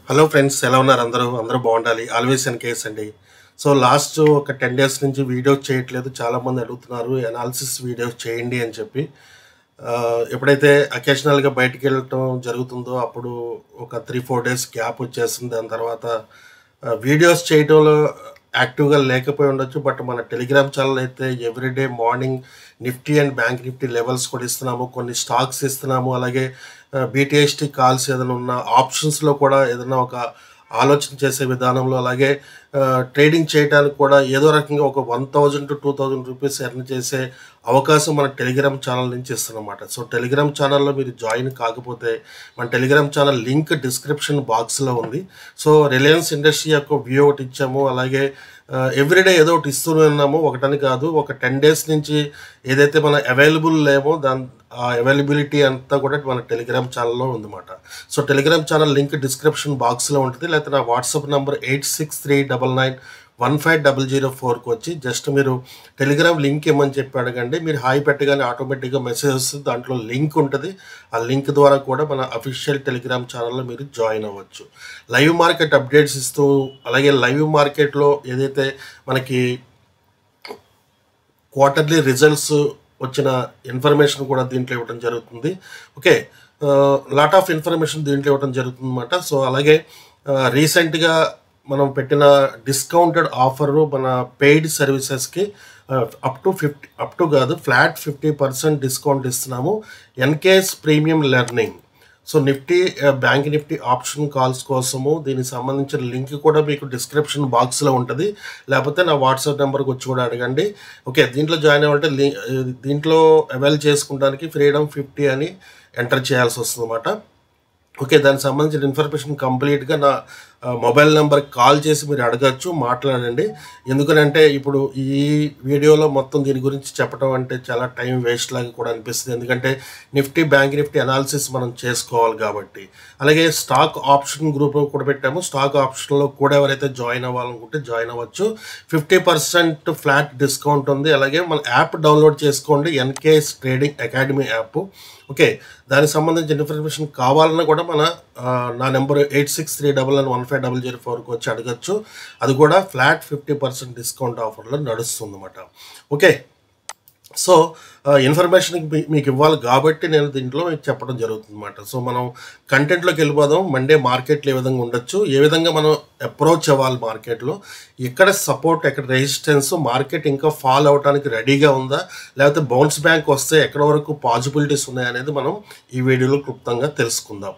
Hello friends ఎలా ఉన్నారు అందరూ అందరూ బాగుండాలి ఆల్వేస్ అండ్ కేస్ అండి సో లాస్ట్ ఒక టెన్ డేస్ నుంచి వీడియోస్ చేయట్లేదు చాలామంది అడుగుతున్నారు అనాలిసిస్ వీడియోస్ చేయండి అని చెప్పి ఆ, ఎప్పుడైతే అకేషనల్గా బయటికి వెళ్ళటం జరుగుతుందో అప్పుడు ఒక త్రీ ఫోర్ డేస్ గ్యాప్ వచ్చేస్తుంది దాని తర్వాత ఆ, వీడియోస్ చేయడంలో యాక్టివ్గా లేకపోయి ఉండొచ్చు బట్ మన టెలిగ్రామ్ ఛానల్ అయితే everyday morning Nifty and bank Nifty levels కూడా ఇస్తున్నాము కొన్ని స్టాక్స్ ఇస్తున్నాము అలాగే బీటీఎస్టీ కాల్స్ ఏదైనా ఉన్న ఆప్షన్స్లో కూడా ఏదైనా ఒక ఆలోచన చేసే విధానంలో అలాగే ట్రేడింగ్ చేయడానికి కూడా ఏదో రకంగా ఒక one thousand to two thousand rupees earn చేసే అవకాశం మన టెలిగ్రామ్ ఛానల్ నుంచి ఇస్తున్నమాట సో టెలిగ్రామ్ ఛానల్లో మీరు జాయిన్ కాకపోతే మన టెలిగ్రామ్ ఛానల్ లింక్ డిస్క్రిప్షన్ బాక్స్లో ఉంది సో రిలయన్స్ ఇండస్ట్రీ యొక్క వ్యూ ఒకటి ఇచ్చాము అలాగే ఎవ్రీడే ఏదో ఒకటి ఇస్తూనే ఉన్నాము ఒకటని కాదు ఒక టెన్ డేస్ నుంచి ఏదైతే మన అవైలబుల్ లేమో దాని ఆ అవైలబిలిటీ అంతా కూడా మన టెలిగ్రామ్ ఛానల్లో ఉందన్నమాట so Telegram channel link description బాక్స్లో ఉంటుంది లేకపోతే నా WhatsApp number eight six three double nine one five double zero ఫోర్కి వచ్చి జస్ట్ మీరు టెలిగ్రామ్ లింక్ ఇవ్వమని చెప్పి అడగండి మీరు హాయ్ పెట్టగానే ఆటోమేటిక్గా మెసేజ్ వస్తుంది దాంట్లో లింక్ ఉంటుంది ఆ లింక్ ద్వారా కూడా మన అఫీషియల్ టెలిగ్రామ్ ఛానల్లో మీరు జాయిన్ అవ్వచ్చు లైవ్ మార్కెట్ అప్డేట్స్ ఇస్తూ అలాగే లైవ్ మార్కెట్లో ఏదైతే మనకి క్వార్టర్లీ రిజల్ట్స్ వచ్చిన ఇన్ఫర్మేషన్ కూడా దీంట్లో ఇవ్వడం జరుగుతుంది ఓకే లాట్ ఆఫ్ ఇన్ఫర్మేషన్ దీంట్లో ఇవ్వడం జరుగుతుంది అనమాట సో అలాగే రీసెంట్గా మనం పెట్టిన డిస్కౌంటెడ్ ఆఫర్ మన పెయిడ్ సర్వీసెస్కి up to fifty up to కాదు ఫ్లాట్ ఫిఫ్టీ పర్సెంట్ డిస్కౌంట్ ఇస్తున్నాము NKS premium learning so Nifty ఆ, బ్యాంక్ నిఫ్టీ ఆప్షన్ కాల్స్ కోసము దీనికి సంబంధించిన లింక్ కూడా మీకు డిస్క్రిప్షన్ బాక్స్లో ఉంటుంది లేకపోతే నా వాట్సాప్ నెంబర్కి వచ్చి కూడా అడగండి ఓకే దీంట్లో జాయిన్ అవ్వాలంటే లి దీంట్లో అవైల్ చేసుకుంటానికి ఫ్రీడమ్ ఫిఫ్టీ అని ఎంటర్ చేయాల్సి వస్తుంది అన్నమాట ఓకే దానికి సంబంధించిన ఇన్ఫర్మేషన్ కంప్లీట్గా నా ఆ, మొబైల్ నెంబర్కి కాల్ చేసి మీరు అడగచ్చు మాట్లాడండి ఎందుకనంటే ఇప్పుడు ఈ వీడియోలో మొత్తం దీని గురించి చెప్పడం అంటే చాలా టైం వేస్ట్ లాగా కూడా అనిపిస్తుంది ఎందుకంటే నిఫ్టీ బ్యాంక్ నిఫ్టీ అనాలిసిస్ మనం చేసుకోవాలి కాబట్టి అలాగే స్టాక్ ఆప్షన్ గ్రూప్ కూడా పెట్టాము స్టాక్ ఆప్షన్లో కూడా ఎవరైతే జాయిన్ అవ్వాలనుకుంటే జాయిన్ అవ్వచ్చు ఫిఫ్టీ పర్సెంట్ ఫ్లాట్ డిస్కౌంట్ ఉంది అలాగే మన యాప్ డౌన్లోడ్ చేసుకోండి NKS trading academy app okay దానికి సంబంధించిన ఇన్ఫర్మేషన్ కావాలన్నా కూడా మన ఆ, నా number eight six three double nine one five double zero ఫోర్కి వచ్చి అడగచ్చు అది కూడా ఫ్లాట్ ఫిఫ్టీ పర్సెంట్ డిస్కౌంట్ ఆఫర్లో నడుస్తుంది అన్నమాట ఓకే సో ఇన్ఫర్మేషన్ మీకు ఇవ్వాలి కాబట్టి నేను దీంట్లో మీకు చెప్పడం జరుగుతుంది అనమాట సో మనం కంటెంట్లోకి వెళ్ళిపోదాం మండే మార్కెట్లు ఏ విధంగా ఉండొచ్చు ఏ విధంగా మనం అప్రోచ్ అవ్వాలి మార్కెట్లో ఎక్కడ సపోర్ట్ ఎక్కడ రెసిస్టెన్స్ మార్కెట్ ఇంకా ఫాల్ అవడానికి రెడీగా ఉందా లేకపోతే బౌన్స్ బ్యాంక్ వస్తే ఎక్కడ వరకు పాసిబిలిటీస్ ఉన్నాయనేది మనం ఈ వీడియోలో క్లుప్తంగా తెలుసుకుందాం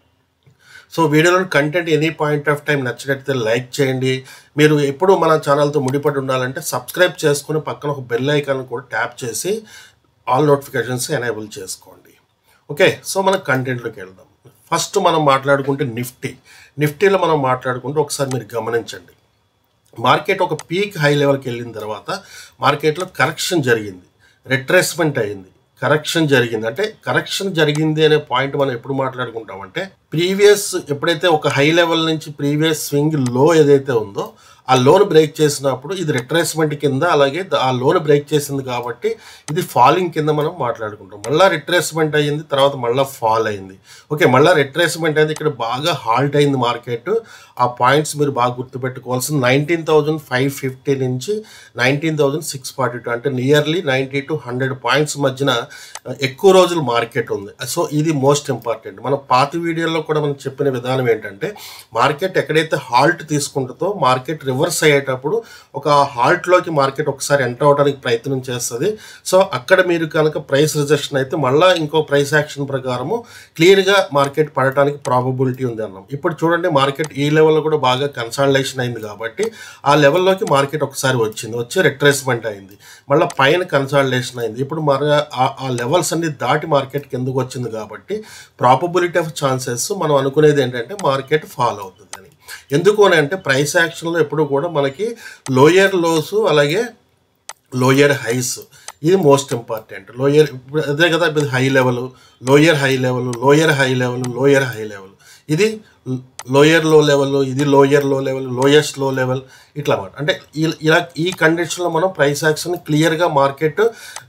సో వీడియోలో content any point of time నచ్చినట్లయితే లైక్ చేయండి మీరు ఎప్పుడు మన ఛానల్తో ముడిపడి ఉండాలంటే సబ్స్క్రైబ్ చేసుకుని పక్కన ఒక బెల్ ఐకాన్ కూడా ట్యాప్ చేసి ఆల్ నోటిఫికేషన్స్ ఎనేబుల్ చేసుకోండి ఓకే సో మనం కంటెంట్లోకి వెళ్దాం ఫస్ట్ మనం మాట్లాడుకుంటే నిఫ్టీ నిఫ్టీలో మనం మాట్లాడుకుంటే ఒకసారి మీరు గమనించండి మార్కెట్ ఒక పీక్ హై లెవెల్కి వెళ్ళిన తర్వాత మార్కెట్లో కరెక్షన్ జరిగింది రిట్రేస్మెంట్ అయింది కరెక్షన్ జరిగింది అంటే కరెక్షన్ జరిగింది అనే పాయింట్ మనం ఎప్పుడు మాట్లాడుకుంటామంటే ప్రీవియస్ ఎప్పుడైతే ఒక హై లెవెల్ నుంచి ప్రీవియస్ స్వింగ్ లో ఏదైతే ఉందో ఆ లోన్ బ్రేక్ చేసినప్పుడు ఇది రిట్రేస్మెంట్ కింద అలాగే ద- ఆ లోన్ బ్రేక్ చేసింది కాబట్టి ఇది ఫాలింగ్ కింద మనం మాట్లాడుకుంటాం మళ్ళీ రిట్రేస్మెంట్ అయ్యింది తర్వాత మళ్ళీ ఫాల్ అయింది ఓకే మళ్ళీ రిట్రేస్మెంట్ అయింది ఇక్కడ బాగా హాల్ట్ అయింది మార్కెట్ ఆ పాయింట్స్ మీరు బాగా గుర్తుపెట్టుకోవాల్సింది నైన్టీన్ థౌజండ్ ఫైవ్ ఫిఫ్టీ నుంచి nineteen thousand six forty two అంటే nearly ninety to hundred points మధ్యన ఆ, ఎక్కువ రోజులు మార్కెట్ ఉంది సో ఇది మోస్ట్ ఇంపార్టెంట్ మన పాత వీడియోలో కూడా మనం చెప్పిన విధానం ఏంటంటే మార్కెట్ ఎక్కడైతే హాల్ట్ తీసుకుంటుందో మార్కెట్ రివర్స్ అయ్యేటప్పుడు ఒక హాల్ట్లోకి మార్కెట్ ఒకసారి ఎంటర్ అవడానికి ప్రయత్నం చేస్తుంది సో అక్కడ మీరు కనుక ప్రైస్ రిజెక్షన్ అయితే మళ్ళీ ఇంకో ప్రైస్ యాక్షన్ ప్రకారము క్లియర్గా మార్కెట్ పడటానికి ప్రాబబిలిటీ ఉంది అన్నాం ఇప్పుడు చూడండి మార్కెట్ ఈ లెవెల్లో కూడా బాగా కన్సాలిడేషన్ అయింది కాబట్టి ఆ లెవెల్లోకి మార్కెట్ ఒకసారి వచ్చింది వచ్చి రిట్రేస్మెంట్ అయింది మళ్ళీ పైన కన్సాలిడేషన్ అయింది ఇప్పుడు మరి ఆ- ఆ లెవెల్స్ అన్ని దాటి మార్కెట్ కిందకు వచ్చింది కాబట్టి ప్రాబబిలిటీ ఆఫ్ ఛాన్సెస్ మనం అనుకునేది ఏంటంటే మార్కెట్ ఫాలో అవుతుంది అని ఎందుకు అని అంటే ప్రైస్ యాక్షన్లో ఎప్పుడు కూడా మనకి లోయర్ లోస్ అలాగే లోయర్ హైస్ ఇది మోస్ట్ ఇంపార్టెంట్ లోయర్ ఇప్పుడు అదే కదా ఇది high level lower high level lower high level lower high level ఇది లోయర్ లో లెవెల్ ఇది lower low level lowest low level ఇట్లా అన్నమాట అంటే ఈ- ఇలా ఈ కండిషన్లో మనం ప్రైస్ యాక్షన్ క్లియర్గా మార్కెట్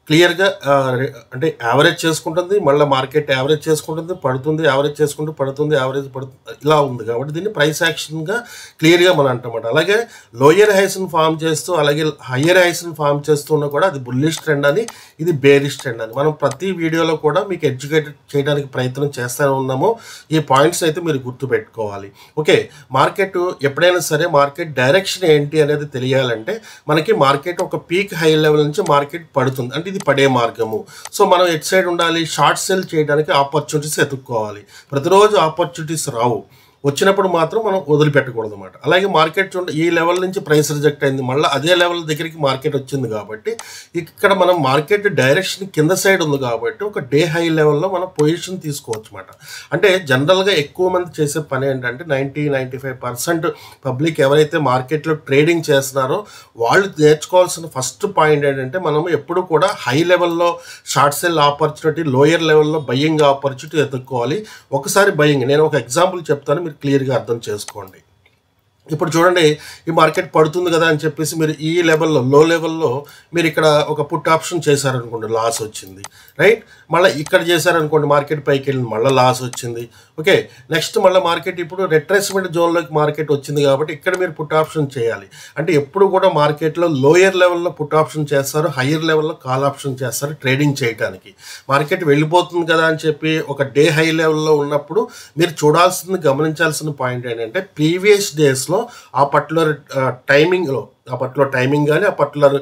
క్లియర్గా ఆ, రే- అంటే యావరేజ్ చేసుకుంటుంది మళ్ళీ మార్కెట్ యావరేజ్ చేసుకుంటుంది పడుతుంది యావరేజ్ చేసుకుంటూ పడుతుంది యావరేజ్ పడుతుంది ఇలా ఉంది కాబట్టి దీన్ని ప్రైస్ యాక్షన్గా క్లియర్గా మనం అంటామాట అలాగే లోయర్ హైస్ని ఫామ్ చేస్తూ అలాగే హయ్యర్ హైస్ని ఫామ్ చేస్తున్నా కూడా అది బుల్లిష్ ట్రెండ్ అని ఇది బేరిష్ ట్రెండ్ అని మనం ప్రతి వీడియోలో కూడా మీకు ఎడ్యుకేట్ చేయడానికి ప్రయత్నం చేస్తూనే ఉన్నాము ఈ పాయింట్స్ అయితే మీరు గుర్తుపెట్టుకోవాలి ఓకే మార్కెట్ ఎప్పుడైనా సరే మార్కెట్ డైరెక్షన్ ఏంటి అనేది తెలియాలంటే మనకి మార్కెట్ ఒక పీక్ హై లెవెల్ నుంచి మార్కెట్ పడుతుంది అంటే ఇది పడే మార్గము సో మనం ఎట్ సైడ్ ఉండాలి షార్ట్ సెల్ చేయడానికి ఆపర్చునిటీస్ ఎత్తుక్కోవాలి ప్రతిరోజు ఆపర్చునిటీస్ రావు వచ్చినప్పుడు మాత్రం మనం వదిలిపెట్టకూడదు అనమాట అలాగే మార్కెట్ చూడండి ఈ లెవెల్ నుంచి ప్రైస్ రిజెక్ట్ అయింది మళ్ళీ అదే లెవెల్ దగ్గరికి మార్కెట్ వచ్చింది కాబట్టి ఇక్కడ మనం మార్కెట్ డైరెక్షన్ కింద సైడ్ ఉంది కాబట్టి ఒక డే హై లెవెల్లో మనం పొజిషన్ తీసుకోవచ్చు అనమాట అంటే జనరల్గా ఎక్కువ మంది చేసే పని ఏంటంటే ninety ninety five percent public ఎవరైతే మార్కెట్లో ట్రేడింగ్ చేస్తున్నారో వాళ్ళు నేర్చుకోవాల్సిన ఫస్ట్ పాయింట్ ఏంటంటే మనం ఎప్పుడు కూడా హై లెవెల్లో షార్ట్ సెల్ ఆపర్చునిటీ లోయర్ లెవెల్లో బయ్యింగ్ ఆపర్చునిటీ ఎత్తుక్కోవాలి ఒకసారి బయ్యింగ్ నేను ఒక ఎగ్జాంపుల్ చెప్తాను మీరు క్లియర్గా అర్థం చేసుకోండి ఇప్పుడు చూడండి ఈ మార్కెట్ పడుతుంది కదా అని చెప్పేసి మీరు ఈ లెవెల్లో లో లెవెల్లో మీరు ఇక్కడ ఒక పుట్ ఆప్షన్ చేశారనుకోండి లాస్ వచ్చింది రైట్ మళ్ళీ ఇక్కడ చేశారనుకోండి మార్కెట్ పైకి వెళ్ళింది మళ్ళీ లాస్ వచ్చింది ఓకే నెక్స్ట్ మళ్ళీ మార్కెట్ ఇప్పుడు రిట్రేస్మెంట్ జోన్లోకి మార్కెట్ వచ్చింది కాబట్టి ఇక్కడ మీరు పుట్ ఆప్షన్ చేయాలి అంటే ఎప్పుడు కూడా మార్కెట్లో లోయర్ లెవెల్లో పుట్ ఆప్షన్ చేస్తారు హయ్యర్ లెవెల్లో కాల్ ఆప్షన్ చేస్తారు ట్రేడింగ్ చేయడానికి మార్కెట్ వెళ్ళిపోతుంది కదా అని చెప్పి ఒక డే హై లెవెల్లో ఉన్నప్పుడు మీరు చూడాల్సింది గమనించాల్సిన పాయింట్ ఏంటంటే ప్రీవియస్ డేస్లో ఆ పర్టికులర్ టైమింగ్లో ఆ పర్టికులర్ టైమింగ్ కానీ ఆ పర్టికులర్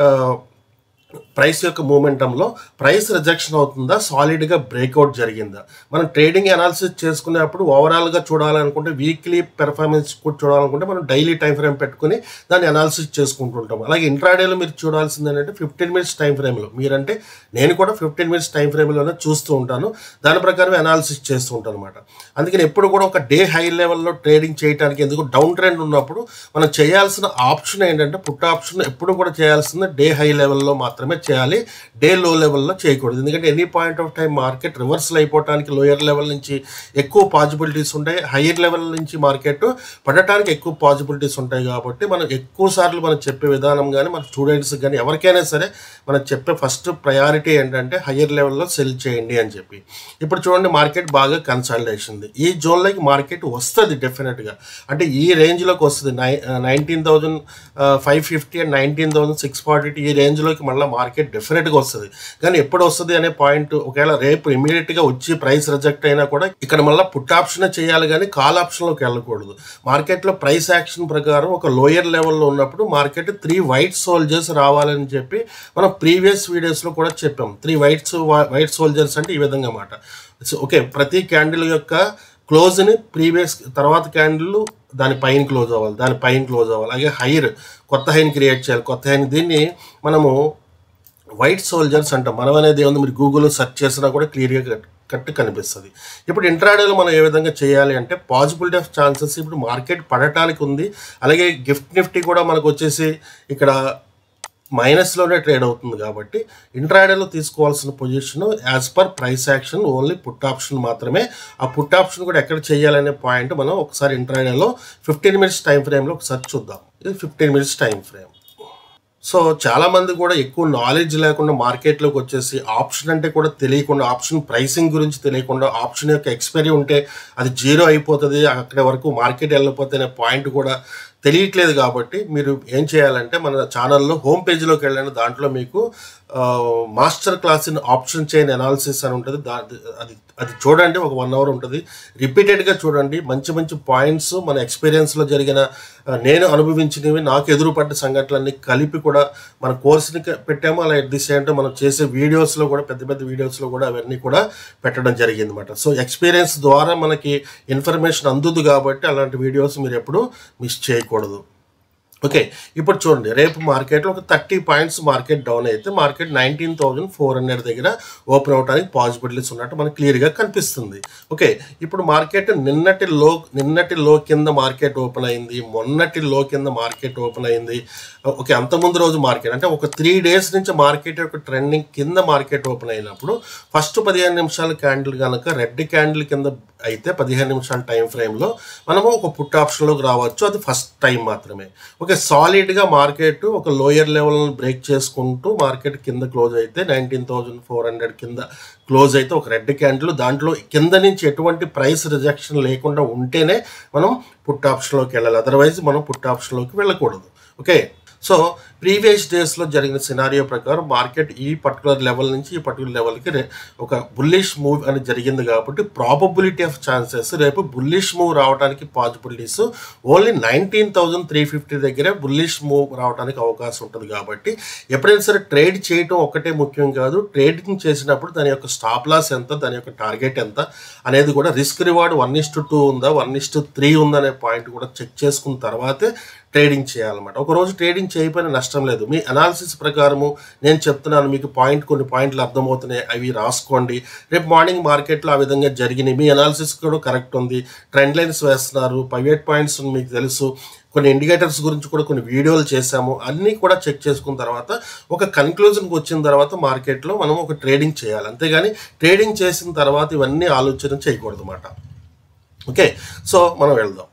ప్రైస్ యొక్క మూమెంటంలో ప్రైస్ రిజెక్షన్ అవుతుందా సాలిడ్గా బ్రేక్అవుట్ జరిగిందా మనం ట్రేడింగ్ అనాలిసిస్ చేసుకునేప్పుడు ఓవరాల్గా చూడాలనుకుంటే వీక్లీ పెర్ఫార్మెన్స్ కూడా చూడాలనుకుంటే మనం డైలీ టైం ఫ్రేమ్ పెట్టుకుని దాన్ని అనాలిసిస్ చేసుకుంటుంటాం అలాగే ఇంట్రాడేలో మీరు చూడాల్సింది ఏంటంటే ఫిఫ్టీన్ మినిట్స్ టైం ఫ్రేమ్లో మీరంటే నేను కూడా ఫిఫ్టీన్ మినిట్స్ టైం ఫ్రేమ్లోనే చూస్తూ ఉంటాను దాని ప్రకారం అనాలిసిస్ చేస్తూ ఉంటాను అనమాట అందుకని ఎప్పుడు కూడా ఒక డే హై లెవెల్లో ట్రేడింగ్ చేయడానికి ఎందుకు డౌన్ ట్రెండ్ ఉన్నప్పుడు మనం చేయాల్సిన ఆప్షన్ ఏంటంటే పుట్ ఆప్షన్ ఎప్పుడు కూడా చేయాల్సింది డే హై లెవెల్లో మాత్రమే చేయాలి డే లో లెవెల్లో చేయకూడదు ఎందుకంటే any point of time market reversal అయిపోవడానికి లోయర్ లెవెల్ నుంచి ఎక్కువ పాసిబిలిటీస్ ఉంటాయి హయ్యర్ లెవెల్ నుంచి మార్కెట్ పడటానికి ఎక్కువ పాసిబిలిటీస్ ఉంటాయి కాబట్టి మనం ఎక్కువ సార్లు మనం చెప్పే విధానం కానీ మన స్టూడెంట్స్ కానీ ఎవరికైనా సరే మనం చెప్పే ఫస్ట్ ప్రయారిటీ ఏంటంటే హయ్యర్ లెవెల్లో సెల్ చేయండి అని చెప్పి ఇప్పుడు చూడండి మార్కెట్ బాగా కన్సల్టేషన్ ఉంది ఈ జోన్లోకి మార్కెట్ వస్తుంది డెఫినెట్గా అంటే ఈ రేంజ్లోకి వస్తుంది నై nineteen thousand five fifty and nineteen thousand six forty ఈ రేంజ్లోకి మళ్ళీ మార్కెట్ డెఫినెట్గా వస్తుంది కానీ ఎప్పుడు వస్తుంది అనే పాయింట్ ఒకవేళ రేపు ఇమీడియట్గా వచ్చి ప్రైస్ రిజెక్ట్ అయినా కూడా ఇక్కడ మళ్ళీ పుట్ ఆప్షన్ చేయాలి కానీ కాల్ ఆప్షన్లోకి వెళ్ళకూడదు మార్కెట్లో ప్రైస్ యాక్షన్ ప్రకారం ఒక లోయర్ లెవెల్లో ఉన్నప్పుడు మార్కెట్ త్రీ వైట్ సోల్జర్స్ రావాలని చెప్పి మనం ప్రీవియస్ వీడియోస్లో కూడా చెప్పాం త్రీ వైట్స్ వైట్ సోల్జర్స్ అంటే ఈ విధంగా మాట ఓకే ప్రతి క్యాండిల్ యొక్క క్లోజ్ని ప్రీవియస్ తర్వాత క్యాండిల్ దాని పైన క్లోజ్ అవ్వాలి దాని పైన క్లోజ్ అవ్వాలి అలాగే హైర్ కొత్త హైని క్రియేట్ చేయాలి కొత్త హైని దీన్ని మనము వైట్ సోల్జర్స్ అంటాం మనం అనేది ఏముంది మీరు గూగుల్లో సెర్చ్ చేసినా కూడా క్లియర్గా కట్ కట్ కనిపిస్తుంది ఇప్పుడు ఇంట్రాడేలో మనం ఏ విధంగా చేయాలి అంటే పాసిబిలిటీ ఆఫ్ ఛాన్సెస్ ఇప్పుడు మార్కెట్ పడటానికి ఉంది అలాగే గిఫ్ట్ నిఫ్టీ కూడా మనకు వచ్చేసి ఇక్కడ మైనస్లోనే ట్రేడ్ అవుతుంది కాబట్టి ఇంట్రాడేలో తీసుకోవాల్సిన position as per price action only put option మాత్రమే ఆ పుట్ ఆప్షన్ కూడా ఎక్కడ చేయాలనే పాయింట్ మనం ఒకసారి ఇంట్రాడేలో ఫిఫ్టీన్ మినిట్స్ టైం ఫ్రేమ్లో ఒకసారి చూద్దాం ఇది fifteen minutes time frame so చాలా మంది కూడా ఎక్కువ నాలెడ్జ్ లేకుండా మార్కెట్లోకి వచ్చేసి ఆప్షన్ అంటే కూడా తెలియకుండా ఆప్షన్ ప్రైసింగ్ గురించి తెలియకుండా ఆప్షన్ యొక్క ఎక్స్పైరీ ఉంటే అది జీరో అయిపోతుంది అక్కడి వరకు మార్కెట్ వెళ్ళిపోతే అనే పాయింట్ కూడా తెలియట్లేదు కాబట్టి మీరు ఏం చేయాలంటే మన ఛానల్లో హోమ్ పేజ్లోకి వెళ్ళండి దాంట్లో మీకు master class in option chain analysis అని ఉంటుంది దా అది అది చూడండి ఒక వన్ అవర్ ఉంటుంది రిపీటెడ్గా చూడండి మంచి మంచి పాయింట్స్ మన ఎక్స్పీరియన్స్లో జరిగిన ఆ, నేను అనుభవించినవి నాకు ఎదురుపడ్డ సంఘటనలన్నీ కలిపి కూడా మన కోర్స్ని పెట్టాము అలా ఎట్ ది సేమ్ టైం మనం చేసే వీడియోస్లో కూడా పెద్ద పెద్ద వీడియోస్లో కూడా అవన్నీ కూడా పెట్టడం జరిగింది అనమాట సో ఎక్స్పీరియన్స్ ద్వారా మనకి ఇన్ఫర్మేషన్ అందుదు కాబట్టి అలాంటి వీడియోస్ మీరు ఎప్పుడు మిస్ చేయకూడదు ఓకే ఇప్పుడు చూడండి రేపు మార్కెట్లో ఒక థర్టీ పాయింట్స్ మార్కెట్ డౌన్ అయితే market nineteen thousand four hundred దగ్గర ఓపెన్ అవడానికి పాసిబిలిటీస్ ఉన్నట్టు మనకు క్లియర్గా కనిపిస్తుంది ఓకే ఇప్పుడు మార్కెట్ నిన్నటి లో నిన్నటి లో కింద మార్కెట్ ఓపెన్ అయింది మొన్నటి లో కింద మార్కెట్ ఓపెన్ అయింది ఓకే అంతకుముందు రోజు మార్కెట్ అంటే ఒక త్రీ డేస్ నుంచి మార్కెట్ యొక్క ట్రెండింగ్ కింద మార్కెట్ ఓపెన్ అయినప్పుడు ఫస్ట్ పదిహేను నిమిషాల క్యాండిల్ కనుక రెడ్ క్యాండిల్ కింద అయితే పదిహేను నిమిషాల టైం ఫ్రేమ్లో మనము ఒక పుట్ ఆప్షన్లోకి రావచ్చు అది ఫస్ట్ టైం మాత్రమే ఓకే ఓకే సాలిడ్గా మార్కెట్ ఒక లోయర్ లెవెల్ బ్రేక్ చేసుకుంటూ మార్కెట్ కింద క్లోజ్ అయితే నైన్టీన్ థౌజండ్ ఫోర్ హండ్రెడ్ కింద క్లోజ్ అయితే ఒక రెడ్ క్యాండిల్ దాంట్లో కింద నుంచి ఎటువంటి ప్రైస్ రిజెక్షన్ లేకుండా ఉంటేనే మనం పుట్ ఆప్షన్లోకి వెళ్ళాలి అదర్వైజ్ మనం పుట్ ఆప్షన్లోకి వెళ్ళకూడదు ఓకే సో ప్రీవియస్ డేస్లో జరిగిన సినారియో ప్రకారం మార్కెట్ ఈ పర్టికులర్ లెవెల్ నుంచి ఈ పర్టికులర్ లెవెల్కి రే- ఒక బుల్లిష్ మూవ్ అని జరిగింది కాబట్టి ప్రాబబిలిటీ ఆఫ్ ఛాన్సెస్ రేపు బుల్లిష్ మూవ్ రావడానికి possibilities only nineteen thousand three fifty దగ్గరే బుల్లిష్ మూవ్ రావడానికి అవకాశం ఉంటుంది కాబట్టి ఎప్పుడైనా సరే ట్రేడ్ చేయటం ఒక్కటే ముఖ్యం కాదు ట్రేడింగ్ చేసినప్పుడు దాని యొక్క స్టాప్ లాస్ ఎంత దాని యొక్క టార్గెట్ ఎంత అనేది కూడా risk reward one is to two ఉందా వన్ ఇస్ టు త్రీ ఉందనే పాయింట్ కూడా చెక్ చేసుకున్న తర్వాతే ట్రేడింగ్ చేయాలన్నమాట ఒక రోజు ట్రేడింగ్ చేయకపోయినా నష్టం లేదు మీ అనాలిసిస్ ప్రకారము నేను చెప్తున్నాను మీకు పాయింట్ కొన్ని పాయింట్లు అర్థమవుతున్నాయి అవి రాసుకోండి రేపు మార్నింగ్ మార్కెట్లో ఆ విధంగా జరిగినాయి మీ అనాలిసిస్ కూడా కరెక్ట్ ఉంది ట్రెండ్ లైన్స్ వేస్తున్నారు ప్రైవేట్ పాయింట్స్ మీకు తెలుసు కొన్ని ఇండికేటర్స్ గురించి కూడా కొన్ని వీడియోలు చేశాము అన్నీ కూడా చెక్ చేసుకున్న తర్వాత ఒక కన్క్లూజన్కి వచ్చిన తర్వాత మార్కెట్లో మనం ఒక ట్రేడింగ్ చేయాలి అంతేగాని ట్రేడింగ్ చేసిన తర్వాత ఇవన్నీ ఆలోచన చేయకూడదు అన్నమాట ఓకే సో మనం వెళ్దాం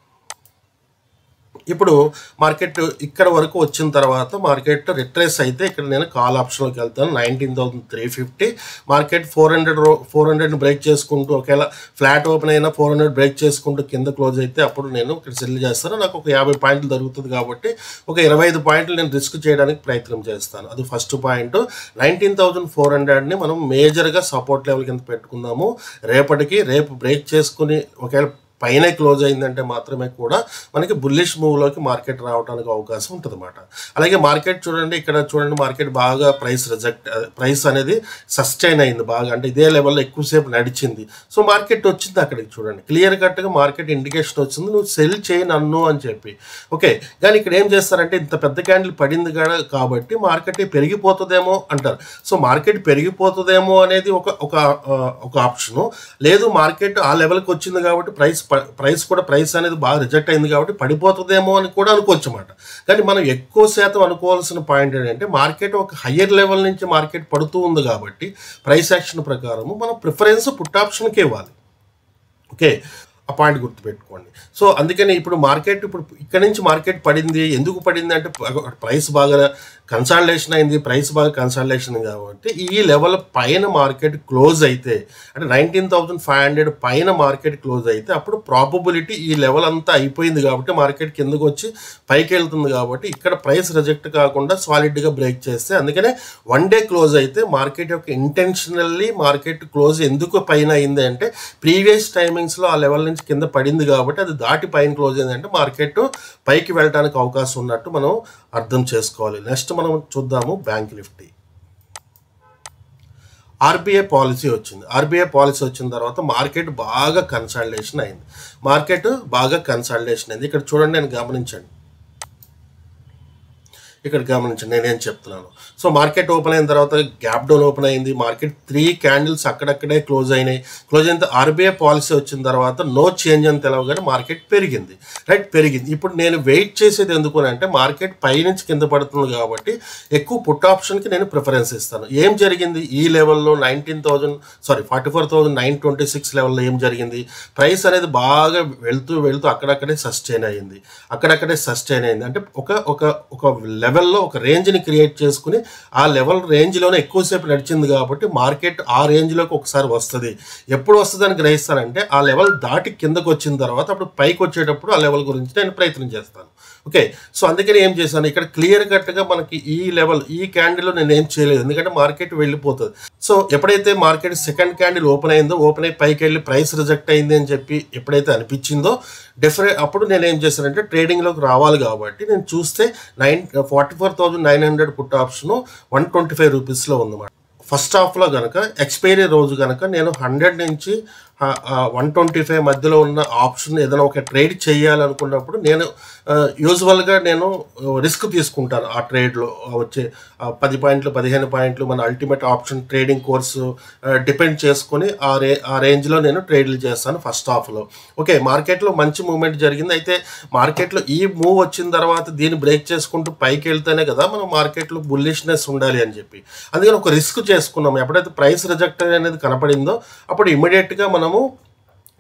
ఇప్పుడు మార్కెట్ ఇక్కడ వరకు వచ్చిన తర్వాత మార్కెట్ రిట్రేస్ అయితే ఇక్కడ నేను కాల్ ఆప్షన్లోకి వెళ్తాను nineteen thousand three fifty market four hundred four హండ్రెడ్ని బ్రేక్ చేసుకుంటూ ఒకవేళ ఫ్లాట్ ఓపెన్ అయినా ఫోర్ హండ్రెడ్ బ్రేక్ చేసుకుంటూ కింద క్లోజ్ అయితే అప్పుడు నేను ఇక్కడ సెల్ చేస్తాను నాకు ఒక యాభై పాయింట్లు దొరుకుతుంది కాబట్టి ఒక ఇరవై ఐదు పాయింట్లు నేను రిస్క్ చేయడానికి ప్రయత్నం చేస్తాను అది first point nineteen thousand four హండ్రెడ్ని మనం మేజర్గా సపోర్ట్ లెవెల్ కింద పెట్టుకుందాము రేపటికి రేపు బ్రేక్ చేసుకుని ఒకవేళ పైన క్లోజ్ అయిందంటే మాత్రమే కూడా మనకి బుల్లిష్ మూవ్లోకి మార్కెట్ రావడానికి అవకాశం ఉంటుంది అనమాట అలాగే మార్కెట్ చూడండి ఇక్కడ చూడండి మార్కెట్ బాగా ప్రైస్ రిజెక్ట్ ప్రైస్ అనేది సస్టైన్ అయింది బాగా అంటే ఇదే లెవెల్లో ఎక్కువసేపు నడిచింది సో మార్కెట్ వచ్చింది అక్కడికి చూడండి క్లియర్ కట్గా మార్కెట్ ఇండికేషన్ వచ్చింది నువ్వు సెల్ చేయి నన్ను అని చెప్పి ఓకే కానీ ఇక్కడ ఏం చేస్తారంటే ఇంత పెద్ద క్యాండిల్ పడింది కూడా కాబట్టి మార్కెట్ పెరిగిపోతుందేమో అంటారు సో మార్కెట్ పెరిగిపోతుందేమో అనేది ఒక ఒక ఆ, ఒక ఆప్షను లేదు మార్కెట్ ఆ లెవెల్కి వచ్చింది కాబట్టి ప్రైస్ ప- ప్రైస్ కూడా ప్రైస్ అనేది బాగా రిజెక్ట్ అయింది కాబట్టి పడిపోతుందేమో అని కూడా అనుకోవచ్చు అన్నమాట కానీ మనం ఎక్కువ శాతం అనుకోవాల్సిన పాయింట్ ఏంటంటే మార్కెట్ ఒక హయ్యర్ లెవెల్ నుంచి మార్కెట్ పడుతూ ఉంది కాబట్టి ప్రైస్ యాక్షన్ ప్రకారము మనం ప్రిఫరెన్స్ పుట్ ఆప్షన్కి ఇవ్వాలి ఓకే ఆ పాయింట్ గుర్తుపెట్టుకోండి సో అందుకని ఇప్పుడు మార్కెట్ ఇప్పుడు ఇక్కడ నుంచి మార్కెట్ పడింది ఎందుకు పడింది అంటే ప్రైస్ బాగా కన్సాలిడేషన్ అయింది ప్రైస్ బాగా కన్సాలిడేషన్ కాబట్టి ఈ లెవెల్ పైన మార్కెట్ క్లోజ్ అయితే అంటే నైన్టీన్ థౌసండ్ ఫైవ్ హండ్రెడ్ పైన మార్కెట్ క్లోజ్ అయితే అప్పుడు ప్రాబబిలిటీ ఈ లెవెల్ అంతా అయిపోయింది కాబట్టి మార్కెట్ కిందకు వచ్చి పైకి వెళ్తుంది కాబట్టి ఇక్కడ ప్రైస్ రిజెక్ట్ కాకుండా సాలిడ్గా బ్రేక్ చేస్తే అందుకనే వన్ డే క్లోజ్ అయితే మార్కెట్ యొక్క ఇంటెన్షనల్లీ మార్కెట్ క్లోజ్ ఎందుకు పైన అయింది అంటే ప్రీవియస్ టైమింగ్స్లో ఆ లెవెల్ నుంచి కింద పడింది కాబట్టి అది దాటి పైన క్లోజ్ అయిందంటే మార్కెట్ పైకి వెళ్ళడానికి అవకాశం ఉన్నట్టు మనం అర్థం చేసుకోవాలి నెక్స్ట్ మనం చూద్దాము బ్యాంక్ నిఫ్టీ ఆర్బీఐ పాలసీ వచ్చింది ఆర్బీఐ పాలసీ వచ్చిన తర్వాత మార్కెట్ బాగా కన్సల్టేషన్ అయింది మార్కెట్ బాగా కన్సల్టేషన్ అయింది ఇక్కడ చూడండి నేను గమనించండి ఇక్కడ గమనించండి నేనేం చెప్తున్నాను సో మార్కెట్ ఓపెన్ అయిన తర్వాత గ్యాప్ డౌన్ ఓపెన్ అయింది మార్కెట్ త్రీ క్యాండిల్స్ అక్కడక్కడే క్లోజ్ అయినాయి క్లోజ్ అయిన ఆర్బీఐ పాలసీ వచ్చిన తర్వాత నో చేంజ్ అని తెలవగానే మార్కెట్ పెరిగింది రైట్ పెరిగింది ఇప్పుడు నేను వెయిట్ చేసేది ఎందుకు అని అంటే మార్కెట్ పైనుంచి కింద పడుతుంది కాబట్టి ఎక్కువ పుట్ ఆప్షన్కి నేను ప్రిఫరెన్స్ ఇస్తాను ఏం జరిగింది ఈ లెవెల్లో nineteen thousand sorry forty four thousand nine twenty six లెవెల్లో ఏం జరిగింది ప్రైస్ అనేది బాగా వెళ్తూ వెళ్తూ అక్కడక్కడే సస్టైన్ అయ్యింది అక్కడక్కడే సస్టైన్ అయింది అంటే ఒక ఒక ఒక లెవెల్లో ఒక రేంజ్ని క్రియేట్ చేసుకుని ఆ లెవెల్ రేంజ్లోనే ఎక్కువసేపు నడిచింది కాబట్టి మార్కెట్ ఆ రేంజ్లోకి ఒకసారి వస్తుంది ఎప్పుడు వస్తుందని గ్రహిస్తానంటే ఆ లెవెల్ దాటి కిందకు వచ్చిన తర్వాత అప్పుడు పైకి వచ్చేటప్పుడు ఆ లెవెల్ గురించి నేను ప్రయత్నం చేస్తాను ఓకే సో అందుకని ఏం చేశాను ఇక్కడ క్లియర్ కట్గా మనకి ఈ లెవెల్ ఈ క్యాండిల్లో నేను ఏం చేయలేదు ఎందుకంటే మార్కెట్ వెళ్ళిపోతుంది సో ఎప్పుడైతే మార్కెట్ సెకండ్ క్యాండిల్ ఓపెన్ అయిందో ఓపెన్ అయ్యి పైకి వెళ్ళి ప్రైస్ రిజెక్ట్ అయింది అని చెప్పి ఎప్పుడైతే అనిపించిందో డెఫినెట్ అప్పుడు నేను ఏం చేశానంటే ట్రేడింగ్లోకి రావాలి కాబట్టి నేను చూస్తే nine forty four thousand nine hundred put option one twenty five రూపీస్లో ఉందన్నమాట ఫస్ట్ హాఫ్లో కనుక ఎక్స్పైరీ రోజు కనుక నేను హండ్రెడ్ నుంచి వన్ ట్వంటీ ఫైవ్ మధ్యలో ఉన్న ఆప్షన్ ఏదైనా ఒక ట్రేడ్ చేయాలనుకున్నప్పుడు నేను యూజువల్గా నేను రిస్క్ తీసుకుంటాను ఆ ట్రేడ్లో వచ్చే ఆ, పది పాయింట్లు పదిహేను పాయింట్లు మన ultimate option trading course depend చేసుకొని ఆ రే ఆ రేంజ్లో నేను ట్రేడ్లు చేస్తాను ఫస్ట్ హాఫ్లో ఓకే మార్కెట్లో మంచి మూమెంట్ జరిగింది అయితే మార్కెట్లో ఈ మూవ్ వచ్చిన తర్వాత దీన్ని బ్రేక్ చేసుకుంటూ పైకి వెళ్తేనే కదా మనం మార్కెట్లో బుల్లిష్నెస్ ఉండాలి అని చెప్పి అందుకని ఒక రిస్క్ చేసుకున్నాం ఎప్పుడైతే ప్రైస్ రిజెక్ట్ అనేది కనపడిందో అప్పుడు ఇమీడియట్గా మనము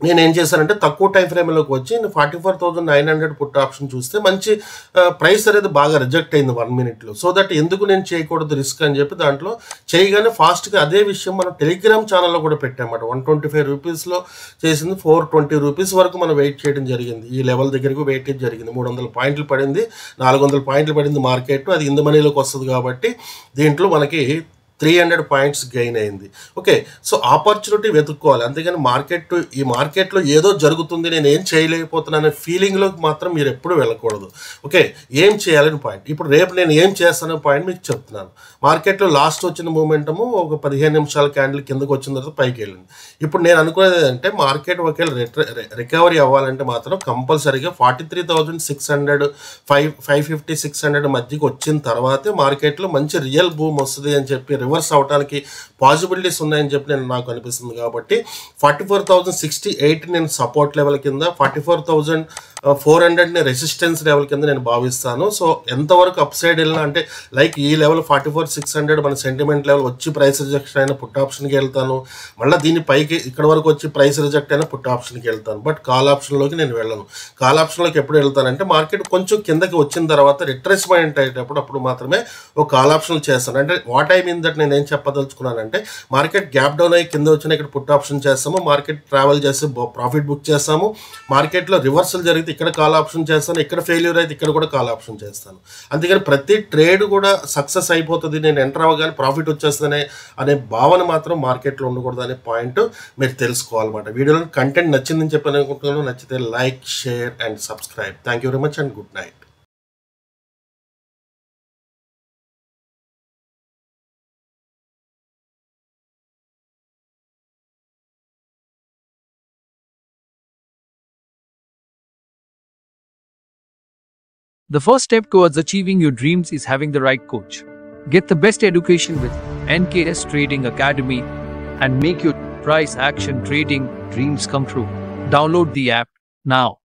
నేను ఏం చేశానంటే తక్కువ టైం ఫ్రేమ్లోకి వచ్చి forty four thousand nine hundred put option చూస్తే మంచి ప్రైస్ అనేది బాగా రిజెక్ట్ అయింది వన్ మినిట్లో సో దట్ ఎందుకు నేను చేయకూడదు రిస్క్ అని చెప్పి దాంట్లో చేయగానే ఫాస్ట్గా అదే విషయం మనం టెలిగ్రామ్ ఛానల్లో కూడా పెట్టామన్నమాట వన్ ట్వంటీ ఫైవ్ రూపీస్లో చేసింది ఫోర్ ట్వంటీ రూపీస్ వరకు మనం వెయిట్ చేయడం జరిగింది ఈ లెవెల్ దగ్గరకు వెయిటేజ్ జరిగింది మూడు వందల పాయింట్లు పడింది నాలుగు వందల పాయింట్లు పడింది మార్కెట్ అది ఇంద మనీలోకి వస్తుంది కాబట్టి దీంట్లో మనకి త్రీ హండ్రెడ్ పాయింట్స్ గెయిన్ అయింది ఓకే సో ఆపర్చునిటీ వెతుక్కోవాలి అంతేగాని మార్కెట్ ఈ మార్కెట్లో ఏదో జరుగుతుంది నేను ఏం చేయలేకపోతున్నాను అనే ఫీలింగ్లోకి మాత్రం మీరు ఎప్పుడు వెళ్ళకూడదు ఓకే ఏం చేయాలని పాయింట్ ఇప్పుడు రేపు నేను ఏం చేస్తానో పాయింట్ మీకు చెప్తున్నాను మార్కెట్లో లాస్ట్ వచ్చిన మూమెంటము ఒక పదిహేను నిమిషాల క్యాండిల్ కిందకు వచ్చిన తర్వాత పైకి వెళ్ళింది ఇప్పుడు నేను అనుకునేది ఏంటంటే మార్కెట్ ఒకవేళ రికవరీ అవ్వాలంటే మాత్రం కంపల్సరీగా forty three thousand six hundred five five fifty six hundred మధ్యకి వచ్చిన తర్వాతే మార్కెట్లో మంచి రియల్ బూమ్ వస్తుంది అని చెప్పి రివర్స్ అవడానికి పాసిబిలిటీస్ ఉన్నాయని చెప్పి నేను నాకు అనిపిస్తుంది కాబట్టి forty four thousand sixty eight నేను సపోర్ట్ లెవెల్ కింద ఫార్టీ ఫోర్ థౌజండ్ ఫోర్ హండ్రెడ్ని రెసిస్టెన్స్ లెవెల్ కింద నేను భావిస్తాను సో ఎంతవరకు అప్ సైడ్ వెళ్ళినా అంటే లైక్ ఈ level forty four six hundred మన సెంటిమెంట్ లెవెల్ వచ్చి ప్రైస్ రిజెక్షన్ అయిన పుట్ ఆప్షన్కి వెళ్తాను మళ్ళీ దీని పైకి ఇక్కడ వరకు వచ్చి ప్రైస్ రిజెక్ట్ అయిన పుట్ ఆప్షన్కి వెళ్తాను బట్ కాల్ ఆప్షన్లోకి నేను వెళ్ళను కాల్ ఆప్షన్లోకి ఎప్పుడు వెళ్తానంటే మార్కెట్ కొంచెం కిందకి వచ్చిన తర్వాత రిట్రెస్మెంట్ అయ్యేటప్పుడు అప్పుడు మాత్రమే ఒక కాల్ ఆప్షన్ చేస్తాను అంటే వాట్ ఐ మీన్ దట్ నేను ఏం చెప్పదలుచుకున్నానంటే మార్కెట్ గ్యాప్ డౌన్ అయ్యి కింద వచ్చిన ఇక్కడ పుట్ ఆప్షన్ చేస్తాము మార్కెట్ ట్రావెల్ చేసి ప్రాఫిట్ బుక్ చేస్తాము మార్కెట్లో రివర్సల్ జరిగితే ఇక్కడ కాల్ ఆప్షన్ చేస్తాను ఇక్కడ ఫెయిల్యూర్ అయితే ఇక్కడ కూడా కాల్ ఆప్షన్ చేస్తాను అందుకని ప్రతి ట్రేడ్ కూడా సక్సెస్ అయిపోతుంది నేను ఎంటర్ అవ్వగానే ప్రాఫిట్ వచ్చేస్తుందనే అనే భావన మాత్రం మార్కెట్లో ఉండకూడదు అనే పాయింట్ మీరు తెలుసుకోవాలన్నమాట వీడియోలో కంటెంట్ నచ్చిందని చెప్పి అనుకుంటున్నాను నచ్చితే like share and subscribe thank you very much and good night The first step towards achieving your dreams is having the right coach. Get the best education with NKS Trading Academy and make your price action trading dreams come true. Download the app now.